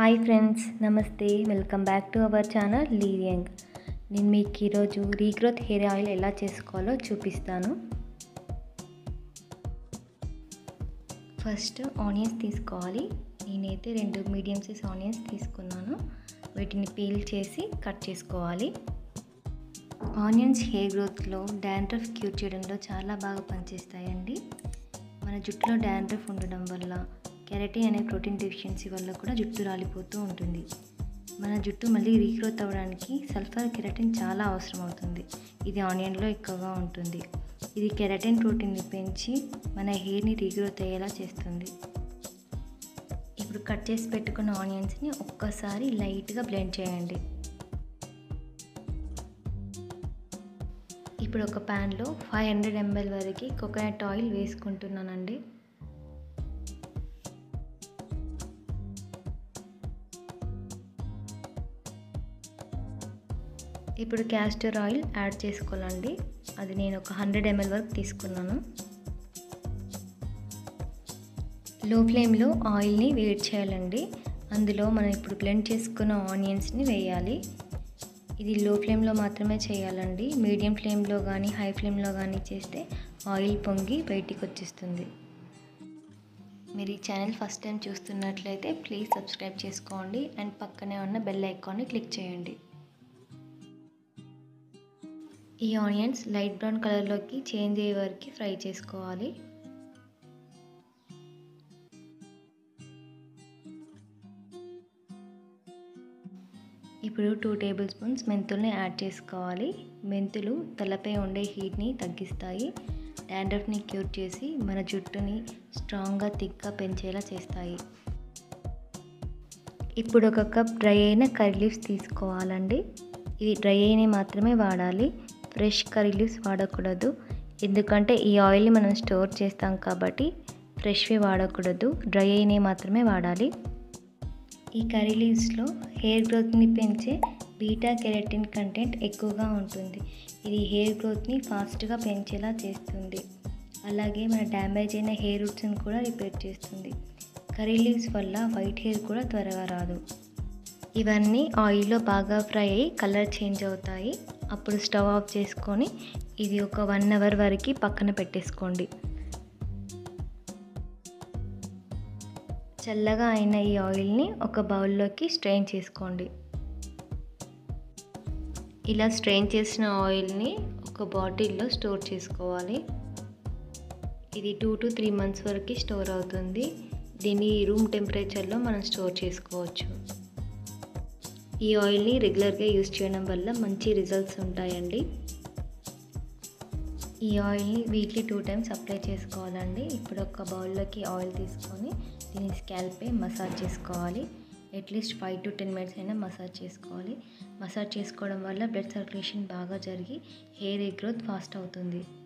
hi friends నమస్తే welcome back to our channel లీవియంగ్ నేను మీకు ఈరోజు రీగ్రోత్ హెయిర్ ఆయిల్ ఎలా చేసుకోవాలో చూపిస్తాను ఫస్ట్ ఆనియన్స్ తీసుకోవాలి నేనైతే రెండు మీడియం సైజ్ ఆనియన్స్ తీసుకున్నాను వీటిని పీల్ చేసి కట్ చేసుకోవాలి ఆనియన్స్ హెయిర్ గ్రోత్లో డాండ్రఫ్ క్యూర్ చేయడంలో చాలా బాగా పనిచేస్తాయండి మన జుట్టులో డాండ్రఫ్ ఉండడం వల్ల కెరటిన్ అనే ప్రోటీన్ డెఫిషియన్సీ వల్ల కూడా జుట్టు రాలిపోతూ ఉంటుంది మన జుట్టు మళ్ళీ రీగ్రోత్ అవ్వడానికి సల్ఫర్ కెరటిన్ చాలా అవసరం అవుతుంది ఇది ఆనియన్లో ఎక్కువగా ఉంటుంది ఇది కెరటిన్ ప్రోటీన్ని పెంచి మన హెయిర్ని రీగ్రోత్ అయ్యేలా చేస్తుంది ఇప్పుడు కట్ చేసి పెట్టుకున్న ఆనియన్స్ని ఒక్కసారి లైట్గా బ్లెండ్ చేయండి ఇప్పుడు ఒక ప్యాన్లో ఫైవ్ హండ్రెడ్ ఎంఎల్ వరకు కోకోనట్ ఆయిల్ వేసుకుంటున్నానండి ఇప్పుడు క్యాస్టర్ ఆయిల్ యాడ్ చేసుకోవాలండి అది నేను ఒక హండ్రెడ్ ఎంఎల్ వరకు తీసుకున్నాను లో ఫ్లేమ్లో ఆయిల్ని వేడి చేయాలండి అందులో మనం ఇప్పుడు బ్లెండ్ చేసుకున్న ఆనియన్స్ని వేయాలి ఇది లో ఫ్లేమ్లో మాత్రమే చేయాలండి మీడియం ఫ్లేమ్లో కానీ హై ఫ్లేమ్లో కానీ చేస్తే ఆయిల్ పొంగి బయటికి వచ్చేస్తుంది మీరు ఈ ఛానల్ ఫస్ట్ టైం చూస్తున్నట్లయితే ప్లీజ్ సబ్స్క్రైబ్ చేసుకోండి అండ్ పక్కనే ఉన్న బెల్ ఐకాన్ని క్లిక్ చేయండి ఈ ఆనియన్స్ లైట్ బ్రౌన్ కలర్లోకి చేంజ్ అయ్యే వరకు ఫ్రై చేసుకోవాలి ఇప్పుడు టూ టేబుల్ స్పూన్స్ మెంతుల్ని యాడ్ చేసుకోవాలి మెంతులు తలపై ఉండే హీట్ని తగ్గిస్తాయి డాండ్రఫ్ని క్యూర్ చేసి మన జుట్టుని స్ట్రాంగ్గా థిక్గా పెంచేలా చేస్తాయి ఇప్పుడు ఒక కప్ డ్రై అయిన కర్రీ లీవ్స్ తీసుకోవాలండి ఇవి డ్రై అయినవి మాత్రమే వాడాలి ఫ్రెష్ కర్రీ లీవ్స్ వాడకూడదు ఎందుకంటే ఈ ఆయిల్ని మనం స్టోర్ చేస్తాం కాబట్టి ఫ్రెష్వి వాడకూడదు డ్రై అయినవి మాత్రమే వాడాలి ఈ కర్రీ లీవ్స్లో హెయిర్ గ్రోత్ని పెంచే బీటా కెరటిన్ కంటెంట్ ఎక్కువగా ఉంటుంది ఇది హెయిర్ గ్రోత్ని ఫాస్ట్గా పెంచేలా చేస్తుంది అలాగే మన డ్యామేజ్ అయిన హెయిర్ రూట్స్ని కూడా రిపేర్ చేస్తుంది కర్రీ లీవ్స్ వల్ల వైట్ హెయిర్ కూడా త్వరగా రాదు ఇవన్నీ ఆయిల్లో బాగా ఫ్రై అయ్యి కలర్ చేంజ్ అవుతాయి అప్పుడు స్టవ్ ఆఫ్ చేసుకొని ఇది ఒక వన్ అవర్ వరకు పక్కన పెట్టేసుకోండి చల్లగా అయిన ఈ ఆయిల్ని ఒక బౌల్లోకి స్ట్రెయిన్ చేసుకోండి ఇలా స్ట్రెయిన్ చేసిన ఆయిల్ని ఒక బాటిల్లో స్టోర్ చేసుకోవాలి ఇది టూ టు త్రీ మంత్స్ వరకు స్టోర్ అవుతుంది దీన్ని రూమ్ టెంపరేచర్లో మనం స్టోర్ చేసుకోవచ్చు ఈ ఆయిల్ని రెగ్యులర్గా యూస్ చేయడం వల్ల మంచి రిజల్ట్స్ ఉంటాయండి ఈ ఆయిల్ని వీక్లీ టూ టైమ్స్ అప్లై చేసుకోవాలండి ఇప్పుడు ఒక బౌల్లోకి ఆయిల్ తీసుకొని దీన్ని స్కాల్పై మసాజ్ చేసుకోవాలి at least five to ten minutes అయినా మసాజ్ చేసుకోవాలి మసాజ్ చేసుకోవడం వల్ల బ్లడ్ సర్క్యులేషన్ బాగా జరిగి హెయిర్ గ్రోత్ ఫాస్ట్ అవుతుంది